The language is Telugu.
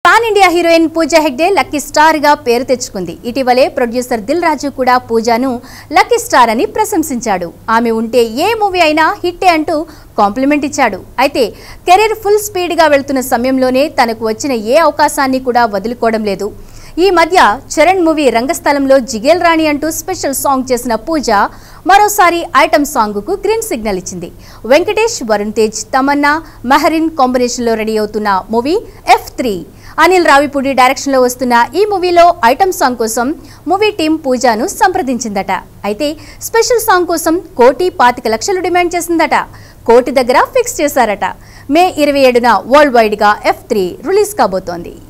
pan India heroine Pooja Hegde lucky star గా పేరు తెచ్చుకుంది ఇటీవలే ప్రొడ్యూసర్ దిల్ రాజు కూడా పూజాను లక్కీ స్టార్ అని ప్రశంసించాడు ఆమె ఉంటే ఏ మూవీ అయినా హిట్టే అంటూ కాంప్లిమెంట్ ఇచ్చాడు అయితే కెరీర్ ఫుల్ స్పీడ్ గా వెళ్తున్న సమయంలోనే తనకు వచ్చిన ఏ అవకాశాన్ని కూడా వదులుకోవడం లేదు ఈ మధ్య చరణ్ మూవీ రంగస్థలంలో జిగేల్ రాణి అంటూ స్పెషల్ సాంగ్ చేసిన పూజ మరోసారి ఐటమ్ సాంగ్కు గ్రీన్ సిగ్నల్ ఇచ్చింది వెంకటేష్ వరుణ్ తేజ్ తమన్నా మెహరిన్ కాంబినేషన్లో రెడీ అవుతున్న movie F three Anil Ravipudi డైరెక్షన్లో వస్తున్న ఈ మూవీలో ఐటమ్ సాంగ్ కోసం మూవీ టీం పూజాను సంప్రదించిందట అయితే స్పెషల్ సాంగ్ కోసం కోటి పాతిక లక్షలు డిమాండ్ చేసిందట కోటి దగ్గర ఫిక్స్ చేశారట మే ఇరవై ఏడున వరల్డ్ వైడ్గా ఎఫ్ త్రీ రిలీజ్ కాబోతోంది